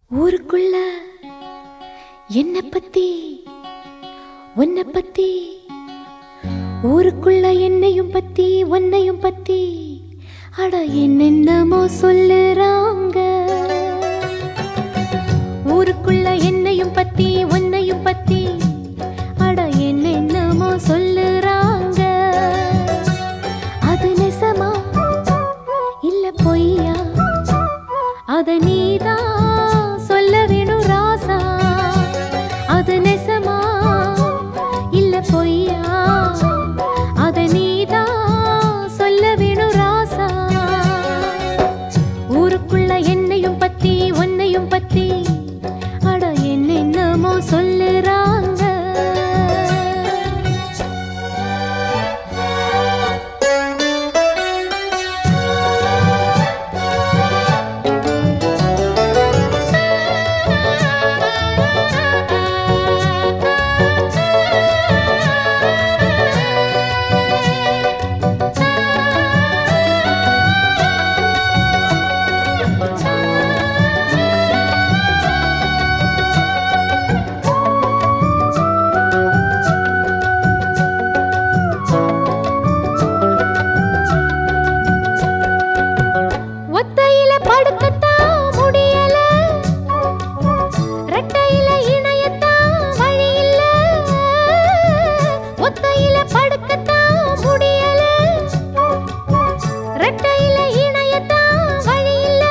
ஊருக்குள்ள என்ன பத்தி உன்னை பத்தி ஊருக்குள்ள என்னையும் பத்தி உன்னையும் பத்தி அட என்னென்னமோ சொல்லுறாங்க ஊருக்குள்ள என்னையும் பத்தி உன்னையும் பத்தி அட என்னென்னமோ சொல்லுறாங்க அது நெசமா இல்ல பொய்யா அத நீதான் சொல்ல வேணும் ராசா அது நெசமா இல்ல பொய்யா அத நீதான் சொல்ல வேணும் ராசா ஊருக்குள்ள என்னையும் பத்தி உன்னையும் பத்தி அட என்னென்னமோ சொல்லுறாங்க ஒத்தையில படுக்கத்தான் முடியல ரெட்டையில இணையத்தான் வழி இல்ல ஒத்தையில படுக்கத்தான் முடியல ரெட்டையில இணையத்தான் வழி இல்ல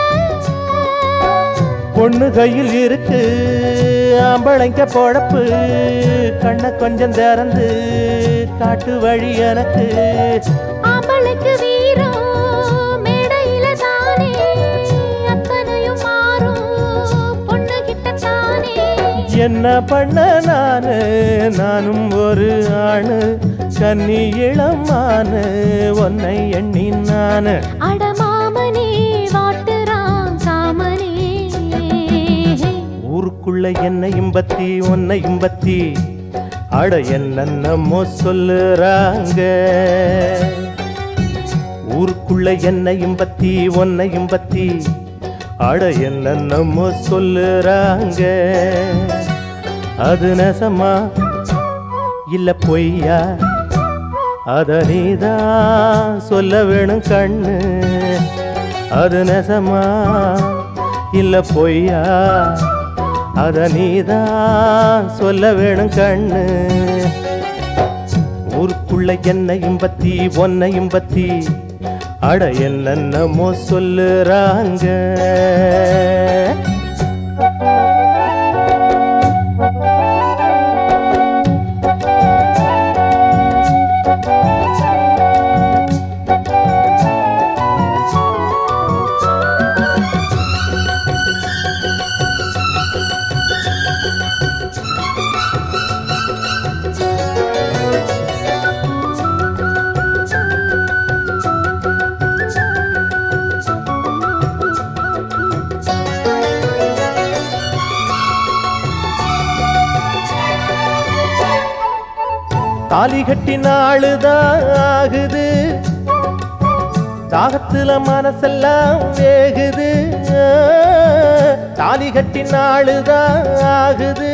பொண்ணு கையில் இருக்கு ஆம்பளைங்க பொழப்பு கண்ணை கொஞ்சம் திறந்து காட்டு வழி எனக்கு ஆம்பளுக்கு வீரம் மேடையில தானே அத்தனையும் மாறும் பொண்ணு கிட்ட தானே என்ன பண்ண நானு நானும் ஒரு ஆணு கன்னி இளமானு உன்னை எண்ணி நானு அடமாமனே வாட்டுறான் காமனே ஊருக்குள்ள என்னையும் பத்தி உன்னையும் பத்தி அட என்னென்னமோ சொல்லுறாங்க ஊருக்குள்ள என்னையும் பத்தி உன்னையும் பத்தி அட என்னென்னமோ சொல்லுறாங்க அது நெசமா இல்ல பொய்யா அத நீதான் சொல்ல வேணும் கண்ணு அது நெசமா இல்ல பொய்யா அத நீதான் சொல்ல வேணும் கண்ணு ஊருக்குள்ள என்னையும் பத்தி ஒன்னையும் பத்தி அட என்னென்னமோ சொல்லுறாங்க தாலி கட்டி நாளுதான் ஆகுது தாகத்துல மனசெல்லாம் வேகுது தாலி கட்டி நாளுதான் ஆகுது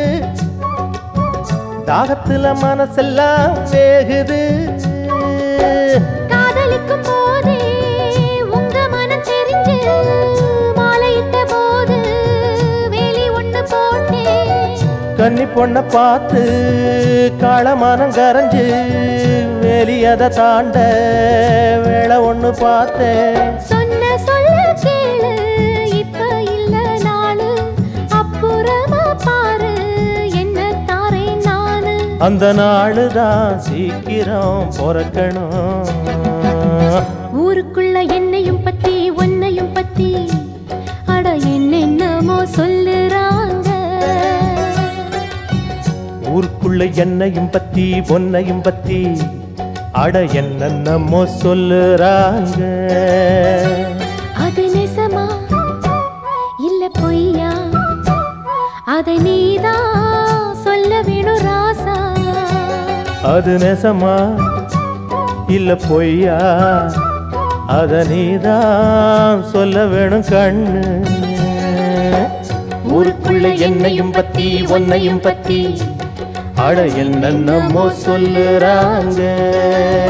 தாகத்துல மனசெல்லாம் வேகுது காதலிக்கும் போதே உங்க மனம் தெரிஞ்சு மாலையிட்ட போது வேலி ஒண்ணு போட்டேன் கன்னி பொண்ண பார்த்து காளமானம் கரைஞ்சு வெளியத தாண்ட வேலை ஒண்ணு பார்த்தேன் சொன்ன சொல்ல கேளு இப்ப இல்ல நாளு அப்புறமா பாரு என்ன தாரேன் நானு அந்த நாளுதான் சீக்கிரம் பிறக்கணும் ஊருக்குள்ள என்னையும் பத்தி உன்னையும் பத்தி அட என்னென்னமோ சொல்லுறாங்க ஊருக்குள்ள என்னையும் பத்தி பொன்னையும் பத்தி அட என்னென்னமோ சொல்லுறாங்க அது நெசமா இல்ல பொய்யா அதை நீதான் சொல்ல வேணும் ராசா அது நெசமா இல்ல பொய்யா அத நீதான் சொல்ல வேணும் கண்ணு ஊருக்குள்ள என்னையும் பத்தி ஒன்னையும் பத்தி அட என்னென்னமோ சொல்லுறாங்க